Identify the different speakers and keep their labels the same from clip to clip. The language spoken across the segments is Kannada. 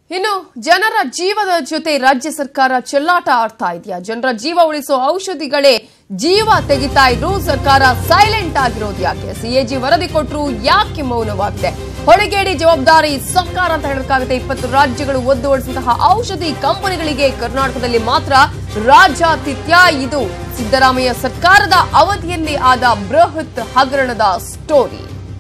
Speaker 1: ಇನ್ನು ಜನರ ಜೀವದ ಜೊತೆ ರಾಜ್ಯ ಸರ್ಕಾರ ಚೆಲ್ಲಾಟ ಆಡ್ತಾ ಇದೆಯಾ ಜನರ ಜೀವ ಉಳಿಸೋ ಔಷಧಿಗಳೇ ಜೀವ ತೆಗಿತಾ ಇದ್ರು ಸರ್ಕಾರ ಸೈಲೆಂಟ್ ಆಗಿರೋದು ಯಾಕೆ ಸಿಎಜಿ ವರದಿ ಕೊಟ್ಟರು ಯಾಕೆ ಮೌನವಾಗಿದೆ ಹೊಣೆಗೇಡಿ ಜವಾಬ್ದಾರಿ ಸರ್ಕಾರ ಅಂತ ಹೇಳಬೇಕಾಗುತ್ತೆ ಇಪ್ಪತ್ತು ರಾಜ್ಯಗಳು ಒದ್ದು ಓಡಿಸಿದಂತಹ ಔಷಧಿ ಕಂಪನಿಗಳಿಗೆ ಕರ್ನಾಟಕದಲ್ಲಿ ಮಾತ್ರ ರಾಜ್ಯಾತಿಥ್ಯ ಇದು ಸಿದ್ದರಾಮಯ್ಯ ಸರ್ಕಾರದ ಅವಧಿಯಲ್ಲಿ ಆದ ಬೃಹತ್ ಹಗರಣದ ಸ್ಟೋರಿ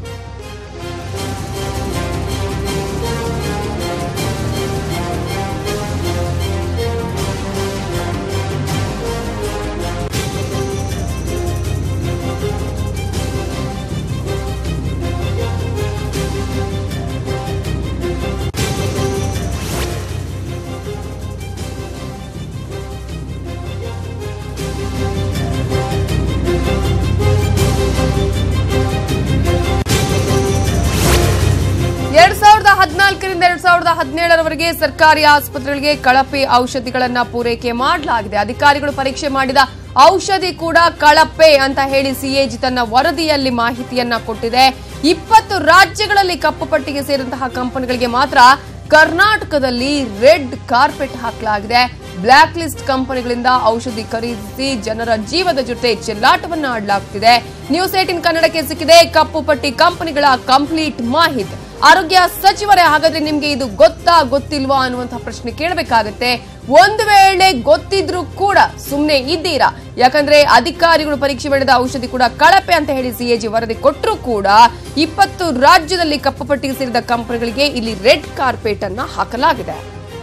Speaker 1: ಎರಡ್ ಸಾವಿರದ ಹದಿನಾಲ್ಕರಿಂದ ಎರಡ್ ಸಾವಿರದ ಹದಿನೇಳರವರೆಗೆ ಸರ್ಕಾರಿ ಆಸ್ಪತ್ರೆಗಳಿಗೆ ಕಳಪೆ ಔಷಧಿಗಳನ್ನ ಪೂರೈಕೆ ಮಾಡಲಾಗಿದೆ ಅಧಿಕಾರಿಗಳು ಪರೀಕ್ಷೆ ಮಾಡಿದ ಔಷಧಿ ಕೂಡ ಕಳಪೆ ಅಂತ ಹೇಳಿ ಸಿಎಜಿ ತನ್ನ ವರದಿಯಲ್ಲಿ ಮಾಹಿತಿಯನ್ನ ಕೊಟ್ಟಿದೆ ಇಪ್ಪತ್ತು ರಾಜ್ಯಗಳಲ್ಲಿ ಕಪ್ಪು ಪಟ್ಟಿಗೆ ಸೇರಿದಂತಹ ಕಂಪನಿಗಳಿಗೆ ಮಾತ್ರ ಕರ್ನಾಟಕದಲ್ಲಿ ರೆಡ್ ಕಾರ್ಪೆಟ್ ಹಾಕಲಾಗಿದೆ ಬ್ಲಾಕ್ ಲಿಸ್ಟ್ ಕಂಪನಿಗಳಿಂದ ಔಷಧಿ ಖರೀದಿಸಿ ಜನರ ಜೀವದ ಜೊತೆ ಚೆಲ್ಲಾಟವನ್ನ ಆಡಲಾಗ್ತಿದೆ ನ್ಯೂಸ್ ಏಟಿನ್ ಕನ್ನಡಕ್ಕೆ ಸಿಕ್ಕಿದೆ ಕಪ್ಪು ಪಟ್ಟಿ ಕಂಪನಿಗಳ ಕಂಪ್ಲೀಟ್ ಮಾಹಿತಿ ಆರೋಗ್ಯ ಸಚಿವರೇ ಹಾಗಾದ್ರೆ ನಿಮ್ಗೆ ಇದು ಗೊತ್ತಾ ಗೊತ್ತಿಲ್ವಾ ಅನ್ನುವಂತಹ ಪ್ರಶ್ನೆ ಕೇಳಬೇಕಾಗತ್ತೆ ಒಂದು ವೇಳೆ ಗೊತ್ತಿದ್ರೂ ಕೂಡ ಸುಮ್ನೆ ಇದ್ದೀರಾ ಯಾಕಂದ್ರೆ ಅಧಿಕಾರಿಗಳು ಪರೀಕ್ಷೆ ಮಾಡಿದ ಔಷಧಿ ಕೂಡ ಕಳಪೆ ಅಂತ ಹೇಳಿ ಸಿಎಜಿ ವರದಿ ಕೊಟ್ಟರು ಕೂಡ ಇಪ್ಪತ್ತು ರಾಜ್ಯದಲ್ಲಿ ಕಪ್ಪು ಪಟ್ಟಿಗೆ ಸೇರಿದ ಕಂಪನಿಗಳಿಗೆ ಇಲ್ಲಿ ರೆಡ್ ಕಾರ್ಪೆಟ್ ಅನ್ನ ಹಾಕಲಾಗಿದೆ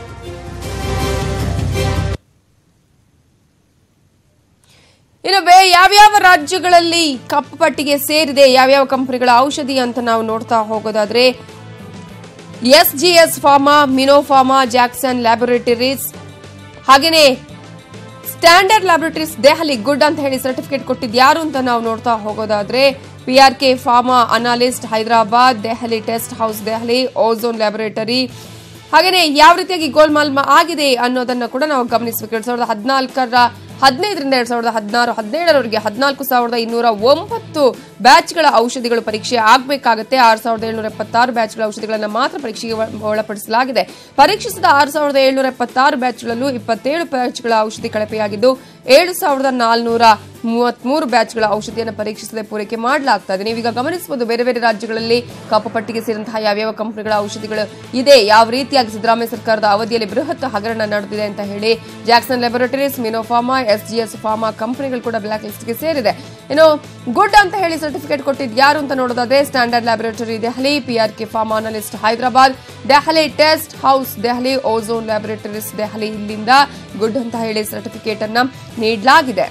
Speaker 1: ಇನ್ನು ಬೇ ಯಾವ್ಯಾವ ರಾಜ್ಯಗಳಲ್ಲಿ ಕಪ್ಪು ಪಟ್ಟಿಗೆ ಸೇರಿದೆ ಯಾವ್ಯಾವ ಕಂಪನಿಗಳ ಔಷಧಿ ಅಂತ ನಾವು ನೋಡ್ತಾ ಹೋಗೋದಾದ್ರೆ ಎಸ್ ಜಿ ಎಸ್ ಫಾರ್ಮಾ ಮಿನೋಫಾರ್ಮಾ ಜಾಕ್ಸನ್ ಲ್ಯಾಬೊರೇಟರೀಸ್ ಹಾಗೇನೆ ಸ್ಟ್ಯಾಂಡರ್ಡ್ ಲ್ಯಾಬೊರೇಟರೀಸ್ ದೆಹಲಿ ಗುಡ್ ಅಂತ ಹೇಳಿ ಸರ್ಟಿಫಿಕೇಟ್ ಕೊಟ್ಟಿದ್ದು ಯಾರು ಅಂತ ನಾವು ನೋಡ್ತಾ ಹೋಗೋದಾದ್ರೆ P R K pharma analyst Hyderabad Delhi test house Delhi ozone laboratory ಹಾಗೇನೆ ಯಾವ ರೀತಿಯಾಗಿ ಗೋಲ್ಮಾಲ್ ಮ- ಆಗಿದೆ ಅನ್ನೋದನ್ನ ಕೂಡ ನಾವು ಗಮನಿಸಬೇಕು ಎರಡ್ ಸಾವಿರದ ಹದಿನಾಲ್ಕರ ಹದಿನೈದರಿಂದ ಎರಡ್ ಸಾವಿರದ ಹದಿನಾರು ಹದಿನೇಳರವರೆಗೆ ಹದಿನಾಲ್ಕು ಸಾವಿರದ ಇನ್ನೂರ ಒಂಬತ್ತು ಬ್ಯಾಚ್ಗಳ ಔಷಧಿಗಳು ಪರೀಕ್ಷೆ ಆಗಬೇಕಾಗುತ್ತೆ ಆರು ಸಾವಿರದ ಏಳ್ನೂರ ಎಪ್ಪತ್ತಾರು ಬ್ಯಾಚ್ಗಳ ಔಷಧಿಗಳನ್ನು ಮಾತ್ರ ಪರೀಕ್ಷೆಗೆ ಒಳ- ಒಳಪಡಿಸಲಾಗಿದೆ ಪರೀಕ್ಷಿಸಿದ ಆರು ಸಾವಿರದ ಏಳ್ನೂರ ಎಪ್ಪತ್ತಾರು ಬ್ಯಾಚ್ಗಳಲ್ಲೂ ಇಪ್ಪತ್ತೇಳು ಬ್ಯಾಚ್ಗಳ ಔಷಧಿ ಕಳಪೆಯಾಗಿದ್ದು ಏಳು ಸಾವಿರದ ನಾಲ್ನೂರ ಮೂವತ್ಮೂರು ಬ್ಯಾಚ್ಗಳ ಔಷಧಿಯನ್ನು ಪರೀಕ್ಷಿಸದೆ ಪೂರೈಕೆ ಮಾಡಲಾಗ್ತಾ ಇದೆ ನೀವೀಗ ಗಮನಿಸಬಹುದು ಬೇರೆ ಬೇರೆ ರಾಜ್ಯಗಳಲ್ಲಿ ಕಪ್ಪು ಪಟ್ಟಿಗೆ ಸೇರಿದಂತಹ ಯಾವ್ಯಾವ ಕಂಪನಿಗಳ ಔಷಧಿಗಳು ಇದೆ ಯಾವ ರೀತಿಯಾಗಿ ಸಿದ್ದರಾಮಯ್ಯ ಸರ್ಕಾರದ ಅವಧಿಯಲ್ಲಿ ಬೃಹತ್ ಹಗರಣ ನಡೆದಿದೆ ಅಂತ ಹೇಳಿ ಜಾಕ್ಸನ್ ಲ್ಯಾಬೊರೇಟರೀಸ್ ಮಿನೋಫಾರ್ಮಾ ಎಸ್ಜಿಎಸ್ ಫಾರ್ಮಾ ಕಂಪನಿಗಳು ಕೂಡ ಬ್ಲಾಕ್ ಲಿಸ್ಟ್ಗೆ ಸೇರಿದೆ ಇನ್ನು ಗುಡ್ ಅಂತ ಹೇಳಿ ಸರ್ಟಿಫಿಕೇಟ್ ಕೊಟ್ಟಿದ್ದು ಯಾರು ಅಂತ ನೋಡೋದಾದ್ರೆ standard laboratory Delhi PRK pharma analyst Hyderabad Delhi test house Delhi ozone laboratories Delhi ಇಲ್ಲಿಂದ ಗುಡ್ ಅಂತ ಹೇಳಿ ಸರ್ಟಿಫಿಕೇಟ್ ಅನ್ನ ನೀಡಲಾಗಿದೆ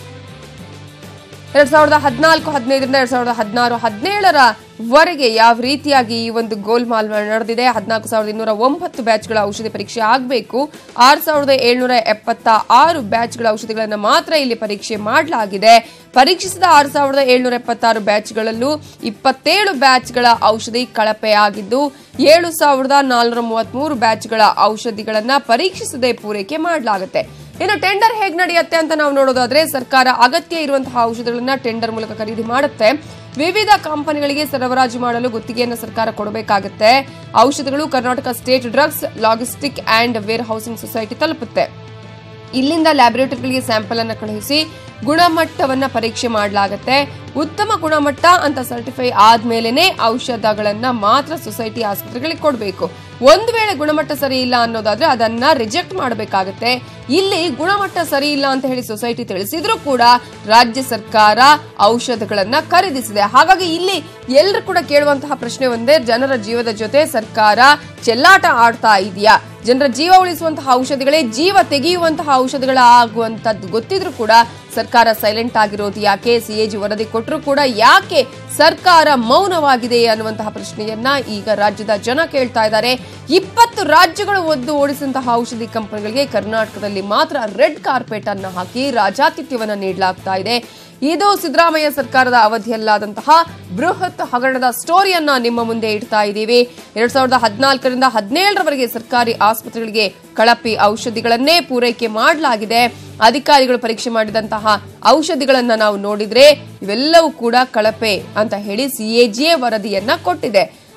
Speaker 1: ಎರಡ್ ಸಾವಿರದ ಹದಿನಾಲ್ಕು ಹದಿನೈದರಿಂದ ಎರಡ್ ಸಾವಿರದ ಹದಿನಾರು ಹದಿನೇಳರ ವರೆಗೆ ಯಾವ ರೀತಿಯಾಗಿ ಈ ಒಂದು ಗೋಲ್ಮಾಲ್ ನಡೆದಿದೆ ಹದಿನಾಲ್ಕು ಸಾವಿರದ ಇನ್ನೂರ ಒಂಬತ್ತು ಬ್ಯಾಚ್ಗಳ ಔಷಧಿ ಪರೀಕ್ಷೆ ಆಗಬೇಕು ಆರು ಸಾವಿರದ ಏಳ್ನೂರ ಎಪ್ಪತ್ತ ಆರು ಬ್ಯಾಚ್ಗಳ ಔಷಧಿಗಳನ್ನು ಮಾತ್ರ ಇಲ್ಲಿ ಪರೀಕ್ಷೆ ಮಾಡಲಾಗಿದೆ ಪರೀಕ್ಷಿಸಿದ ಆರು ಸಾವಿರದ ಏಳ್ನೂರ ಎಪ್ಪತ್ತಾರು ಬ್ಯಾಚ್ಗಳಲ್ಲೂ ಇಪ್ಪತ್ತೇಳು ಬ್ಯಾಚ್ಗಳ ಔಷಧಿ ಕಳಪೆ ಆಗಿದ್ದು ಏಳು ಸಾವಿರದ ನಾಲ್ನೂರ ಮೂವತ್ಮೂರು ಬ್ಯಾಚ್ಗಳ ಔಷಧಿಗಳನ್ನ ಪರೀಕ್ಷಿಸದೆ ಪೂರೈಕೆ ಮಾಡಲಾಗುತ್ತೆ ಇನ್ನು ಟೆಂಡರ್ ಹೇಗ್ ನಡೆಯುತ್ತೆ ಅಂತ ನಾವು ನೋಡೋದಾದ್ರೆ ಸರ್ಕಾರ ಅಗತ್ಯ ಇರುವಂತಹ ಔಷಧಗಳನ್ನ ಟೆಂಡರ್ ಮೂಲಕ ಖರೀದಿ ಮಾಡುತ್ತೆ ವಿವಿಧ ಕಂಪನಿಗಳಿಗೆ ಸರಬರಾಜು ಮಾಡಲು ಗುತ್ತಿಗೆಯನ್ನು ಸರ್ಕಾರ ಕೊಡಬೇಕಾಗುತ್ತೆ ಔಷಧಗಳು Karnataka state drugs logistic and warehousing society ತಲುಪುತ್ತೆ ಇಲ್ಲಿಂದ ಲ್ಯಾಬೊರೇಟರಿಗಳಿಗೆ ಸ್ಯಾಂಪಲ್ ಅನ್ನು ಕಳುಹಿಸಿ ಗುಣಮಟ್ಟವನ್ನ ಪರೀಕ್ಷೆ ಮಾಡಲಾಗುತ್ತೆ ಉತ್ತಮ ಗುಣಮಟ್ಟ ಅಂತ ಸರ್ಟಿಫೈ ಆದ್ಮೇಲೆನೆ ಔಷಧಗಳನ್ನ ಮಾತ್ರ ಸೊಸೈಟಿ ಆಸ್ಪತ್ರೆಗಳಿಗೆ ಕೊಡಬೇಕು ಒಂದು ವೇಳೆ ಗುಣಮಟ್ಟ ಸರಿ ಇಲ್ಲ ಅನ್ನೋದಾದ್ರೆ ಅದನ್ನ ರಿಜೆಕ್ಟ್ ಮಾಡಬೇಕಾಗುತ್ತೆ ಇಲ್ಲಿ ಗುಣಮಟ್ಟ ಸರಿ ಇಲ್ಲ ಅಂತ ಹೇಳಿ ಸೊಸೈಟಿ ತಿಳಿಸಿದ್ರು ಕೂಡ ರಾಜ್ಯ ಸರ್ಕಾರ ಔಷಧಗಳನ್ನ ಖರೀದಿಸಿದೆ ಹಾಗಾಗಿ ಇಲ್ಲಿ ಎಲ್ಲರೂ ಕೂಡ ಕೇಳುವಂತಹ ಪ್ರಶ್ನೆ ಒಂದೇ ಜನರ ಜೀವದ ಜೊತೆ ಸರ್ಕಾರ ಚೆಲ್ಲಾಟ ಆಡ್ತಾ ಇದೆಯಾ ಜನರ ಜೀವ ಉಳಿಸುವಂತಹ ಔಷಧಿಗಳೇ ಜೀವ ತೆಗೆಯುವಂತಹ ಔಷಧಿಗಳ ಆಗುವಂತದ್ದು ಗೊತ್ತಿದ್ರು ಕೂಡ ಸರ್ಕಾರ ಸೈಲೆಂಟ್ ಆಗಿರೋದು ಯಾಕೆ ಸಿಎಜಿ ವರದಿ ಕೊಟ್ಟರು ಕೂಡ ಯಾಕೆ ಸರ್ಕಾರ ಮೌನವಾಗಿದೆ ಅನ್ನುವಂತಹ ಪ್ರಶ್ನೆಯನ್ನ ಈಗ ರಾಜ್ಯದ ಜನ ಕೇಳ್ತಾ ಇದ್ದಾರೆ ಇಪ್ಪತ್ತು ರಾಜ್ಯಗಳು ಒದ್ದು ಓಡಿಸಿದಂತಹ ಔಷಧಿ ಕಂಪನಿಗಳಿಗೆ ಕರ್ನಾಟಕದಲ್ಲಿ ಮಾತ್ರ ರೆಡ್ ಕಾರ್ಪೆಟ್ ಅನ್ನ ಹಾಕಿ ರಾಜಾತಿಥ್ಯವನ್ನ ನೀಡಲಾಗ್ತಾ ಇದೆ ಇದು ಸಿದ್ದರಾಮಯ್ಯ ಸರ್ಕಾರದ ಅವಧಿಯಲ್ಲಾದಂತಹ ಬೃಹತ್ ಹಗರಣದ ಸ್ಟೋರಿಯನ್ನ ನಿಮ್ಮ ಮುಂದೆ ಇಡ್ತಾ ಇದ್ದೀವಿ ಎರಡ್ ಸಾವಿರದ ಹದಿನಾಲ್ಕರಿಂದ ಹದಿನೇಳರವರೆಗೆ ಸರ್ಕಾರಿ ಆಸ್ಪತ್ರೆಗಳಿಗೆ ಕಳಪಿ ಔಷಧಿಗಳನ್ನೇ ಪೂರೈಕೆ ಮಾಡಲಾಗಿದೆ ಅಧಿಕಾರಿಗಳು ಪರೀಕ್ಷೆ ಮಾಡಿದಂತಹ ಔಷಧಿಗಳನ್ನ ನಾವು ನೋಡಿದ್ರೆ ಇವೆಲ್ಲವೂ ಕೂಡ ಕಳಪೆ ಅಂತ ಹೇಳಿ ಸಿಎಜಿಎ ವರದಿಯನ್ನ ಕೊಟ್ಟಿದೆ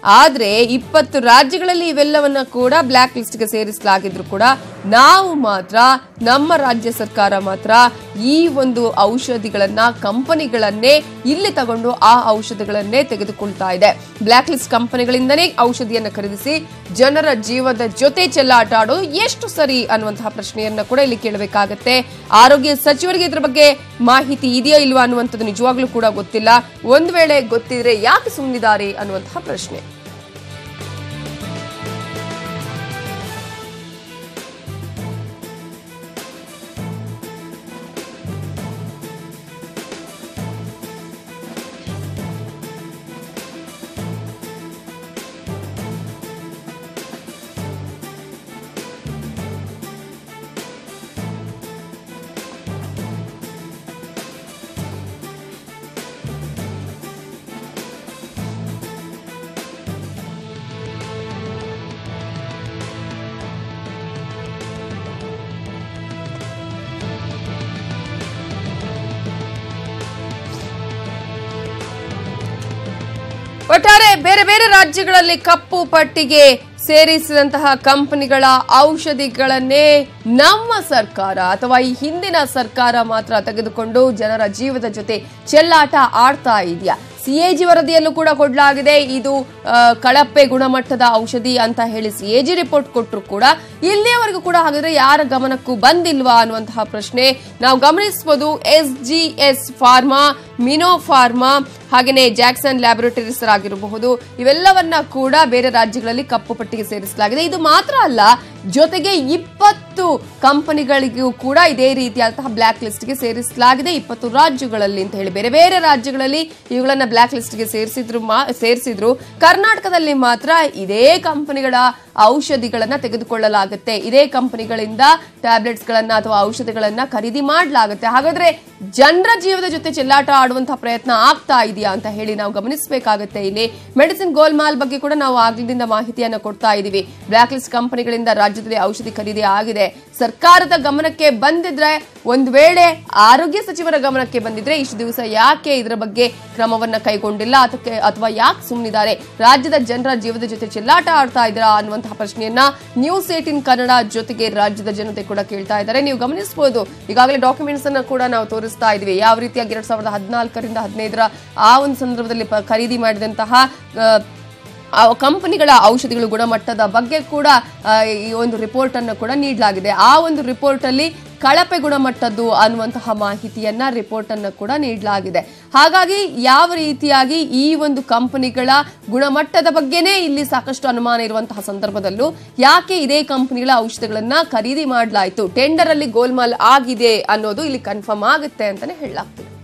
Speaker 1: ಆದ್ರೆ ಇಪ್ಪತ್ತು ರಾಜ್ಯಗಳಲ್ಲಿ ಇವೆಲ್ಲವನ್ನ ಕೂಡ ಬ್ಲಾಕ್ ಲಿಸ್ಟ್ಗೆ ಸೇರಿಸಲಾಗಿದ್ರು ಕೂಡ ನಾವು ಮಾತ್ರ ನಮ್ಮ ರಾಜ್ಯ ಸರ್ಕಾರ ಮಾತ್ರ ಈ ಒಂದು ಔಷಧಿಗಳನ್ನ ಕಂಪನಿಗಳನ್ನೇ ಇಲ್ಲಿ ತಗೊಂಡು ಆ ಔಷಧಿಗಳನ್ನೇ ತೆಗೆದುಕೊಳ್ತಾ ಇದೆ ಬ್ಲಾಕ್ ಲಿಸ್ಟ್ ಕಂಪನಿಗಳಿಂದನೇ ಔಷಧಿಯನ್ನ ಖರೀದಿಸಿ ಜನರ ಜೀವದ ಜೊತೆ ಚೆಲ್ಲಾಟ ಆಡೋದು ಎಷ್ಟು ಸರಿ ಅನ್ನುವಂತಹ ಪ್ರಶ್ನೆಯನ್ನ ಕೂಡ ಇಲ್ಲಿ ಕೇಳಬೇಕಾಗತ್ತೆ ಆರೋಗ್ಯ ಸಚಿವರಿಗೆ ಇದ್ರ ಬಗ್ಗೆ ಮಾಹಿತಿ ಇದೆಯಾ ಇಲ್ವಾ ಅನ್ನುವಂಥದ್ದು ನಿಜವಾಗ್ಲೂ ಕೂಡ ಗೊತ್ತಿಲ್ಲ ಒಂದ್ ವೇಳೆ ಗೊತ್ತಿದ್ರೆ ಯಾಕೆ ಸುಮ್ಮನಿದ್ದಾರೆ ಅನ್ನುವಂತಹ ಪ್ರಶ್ನೆ ಒಟ್ಟಾರೆ ಬೇರೆ ಬೇರೆ ರಾಜ್ಯಗಳಲ್ಲಿ ಕಪ್ಪು ಪಟ್ಟಿಗೆ ಸೇರಿಸಿದಂತಹ ಕಂಪನಿಗಳ ಔಷಧಿಗಳನ್ನೇ ನಮ್ಮ ಸರ್ಕಾರ ಅಥವಾ ಈ ಹಿಂದಿನ ಸರ್ಕಾರ ಮಾತ್ರ ತೆಗೆದುಕೊಂಡು ಜನರ ಜೀವದ ಜೊತೆ ಚೆಲ್ಲಾಟ ಆಡ್ತಾ ಇದೆಯಾ ಸಿಎಜಿ ವರದಿಯಲ್ಲೂ ಕೂಡ ಕೊಡಲಾಗಿದೆ ಇದು ಆ, ಕಳಪೆ ಗುಣಮಟ್ಟದ ಔಷಧಿ ಅಂತ ಹೇಳಿ ಸಿಎಜಿ ರಿಪೋರ್ಟ್ ಕೊಟ್ಟರು ಕೂಡ ಇಲ್ಲಿಯವರೆಗೂ ಕೂಡ ಹಾಗಾದ್ರೆ ಯಾರ ಗಮನಕ್ಕೂ ಬಂದಿಲ್ವಾ ಅನ್ನುವಂತಹ ಪ್ರಶ್ನೆ ನಾವು ಗಮನಿಸಬಹುದು ಎಸ್ ಜಿ ಎಸ್ ಫಾರ್ಮಾ ಮಿನೋ ಫಾರ್ಮಾ ಹಾಗೆಯೇ ಜಾಕ್ಸನ್ ಲ್ಯಾಬೊರೇಟರೀಸ್ ಆಗಿರಬಹುದು ಇವೆಲ್ಲವನ್ನ ಕೂಡ ಬೇರೆ ರಾಜ್ಯಗಳಲ್ಲಿ ಕಪ್ಪು ಪಟ್ಟಿಗೆ ಸೇರಿಸಲಾಗಿದೆ ಇದು ಮಾತ್ರ ಅಲ್ಲ ಜೊತೆಗೆ ಇಪ್ಪತ್ತು ಕಂಪನಿಗಳಿಗೂ ಕೂಡ ಇದೇ ರೀತಿಯಾದಂತಹ ಬ್ಲಾಕ್ ಲಿಸ್ಟ್ಗೆ ಸೇರಿಸಲಾಗಿದೆ ಇಪ್ಪತ್ತು ರಾಜ್ಯಗಳಲ್ಲಿ ಅಂತ ಹೇಳಿ ಬೇರೆ ಬೇರೆ ರಾಜ್ಯಗಳಲ್ಲಿ ಇವುಗಳನ್ನ ಬ್ಲಾಕ್ ಲಿಸ್ಟ್ಗೆ ಸೇರಿಸಿದ್ರು ಮಾ- ಸೇರಿಸಿದ್ರು ಕರ್ನಾಟಕದಲ್ಲಿ ಮಾತ್ರ ಇದೇ ಕಂಪನಿಗಳ ಔಷಧಿಗಳನ್ನ ತೆಗೆದುಕೊಳ್ಳಲಾಗುತ್ತೆ ಇದೇ ಕಂಪನಿಗಳಿಂದ ಟ್ಯಾಬ್ಲೆಟ್ಸ್ ಗಳನ್ನ ಅಥವಾ ಔಷಧಿಗಳನ್ನ ಖರೀದಿ ಮಾಡಲಾಗುತ್ತೆ ಹಾಗಾದ್ರೆ ಜನರ ಜೀವದ ಜೊತೆ ಚೆಲ್ಲಾಟ ಆಡುವಂತಹ ಪ್ರಯತ್ನ ಆಗ್ತಾ ಇದೆಯಾ ಅಂತ ಹೇಳಿ ನಾವು ಗಮನಿಸಬೇಕಾಗುತ್ತೆ ಇಲ್ಲಿ ಮೆಡಿಸಿನ್ ಗೋಲ್ಮಾಲ್ ಬಗ್ಗೆ ಕೂಡ ನಾವು ಆಗ್ಲಿಂದ ಮಾಹಿತಿಯನ್ನ ಕೊಡ್ತಾ ಇದೀವಿ ಬ್ಲಾಕ್ ಲಿಸ್ಟ್ ಕಂಪನಿಗಳಿಂದ ರಾಜ್ಯದಲ್ಲಿ ಔಷಧಿ ಖರೀದಿ ಆಗಿದೆ ಸರ್ಕಾರದ ಗಮನಕ್ಕೆ ಬಂದಿದ್ರೆ ಒಂದು ವೇಳೆ ಆರೋಗ್ಯ ಸಚಿವರ ಗಮನಕ್ಕೆ ಬಂದಿದ್ರೆ ಇಷ್ಟು ದಿವಸ ಯಾಕೆ ಇದರ ಬಗ್ಗೆ ಕ್ರಮವನ್ನ ಕೈಗೊಂಡಿಲ್ಲ ಅದಕ್ಕೆ ಅಥವಾ ಯಾಕೆ ಸುಮ್ಮನಿದ್ದಾರೆ ರಾಜ್ಯದ ಜನರ ಜೀವದ ಜೊತೆ ಚೆಲ್ಲಾಟ ಆಡ್ತಾ ಇದ್ದೀರಾ ಅನ್ನುವಂತಹ ಪ್ರಶ್ನೆಯನ್ನ ನ್ಯೂಸ್ ಏಟಿನ್ ಕನ್ನಡ ಜೊತೆಗೆ ರಾಜ್ಯದ ಜನತೆ ಕೂಡ ಕೇಳ್ತಾ ಇದ್ದಾರೆ ನೀವು ಗಮನಿಸಬಹುದು ಈಗಾಗಲೇ ಡಾಕ್ಯುಮೆಂಟ್ಸ್ ಅನ್ನ ಕೂಡ ನಾವು ತೋರಿಸ್ತಾ ಇದೀವಿ ಯಾವ ರೀತಿಯಾಗಿ ಎರಡ್ ಸಾವಿರದ ಹದಿನಾಲ್ಕರಿಂದ ಹದಿನೈದರ ಆ ಒಂದು ಸಂದರ್ಭದಲ್ಲಿ ಪ- ಖರೀದಿ ಮಾಡಿದಂತಹ ಆ, ಆ ಕಂಪನಿಗಳ ಔಷಧಿಗಳು ಗುಣಮಟ್ಟದ ಬಗ್ಗೆ ಕೂಡ ಆ, ಈ ಒಂದು ರಿಪೋರ್ಟ್ ಅನ್ನು ಕೂಡ ನೀಡಲಾಗಿದೆ ಆ ಒಂದು ರಿಪೋರ್ಟ್ ಅಲ್ಲಿ ಕಳಪೆ ಗುಣಮಟ್ಟದ್ದು ಅನ್ನುವಂತಹ ಮಾಹಿತಿಯನ್ನ ರಿಪೋರ್ಟ್ ಅನ್ನು ಕೂಡ ನೀಡಲಾಗಿದೆ ಹಾಗಾಗಿ ಯಾವ ರೀತಿಯಾಗಿ ಈ ಒಂದು ಕಂಪನಿಗಳ ಗುಣಮಟ್ಟದ ಬಗ್ಗೆನೇ ಇಲ್ಲಿ ಸಾಕಷ್ಟು ಅನುಮಾನ ಇರುವಂತಹ ಸಂದರ್ಭದಲ್ಲೂ ಯಾಕೆ ಇದೇ ಕಂಪನಿಗಳ ಔಷಧಿಗಳನ್ನ ಖರೀದಿ ಮಾಡಲಾಯಿತು ಟೆಂಡರ್ ಅಲ್ಲಿ ಗೋಲ್ಮಾಲ್ ಆಗಿದೆ ಅನ್ನೋದು ಇಲ್ಲಿ ಕನ್ಫರ್ಮ್ ಆಗುತ್ತೆ ಅಂತಾನೆ ಹೇಳಲಾಗ್ತಿದೆ